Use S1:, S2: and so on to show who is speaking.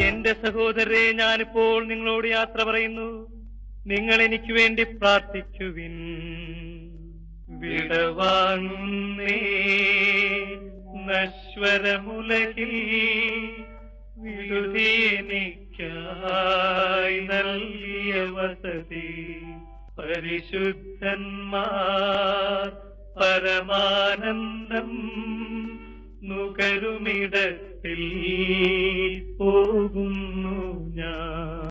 S1: എന്റെ സഹോദരരെ ഞാനിപ്പോൾ നിങ്ങളോട് യാത്ര പറയുന്നു നിങ്ങൾ എനിക്ക് വേണ്ടി പ്രാർത്ഥിക്കുവിൻ വിടവാങ്ങുന്നേ നശ്വരമുലകിൽ വിടുതീനിക്കായി നൽകിയ വസതി പരിശുദ്ധന്മാർ പരമാനന്ദം നുകരുമിടത്തിൽ പോകുന്നു ഞാൻ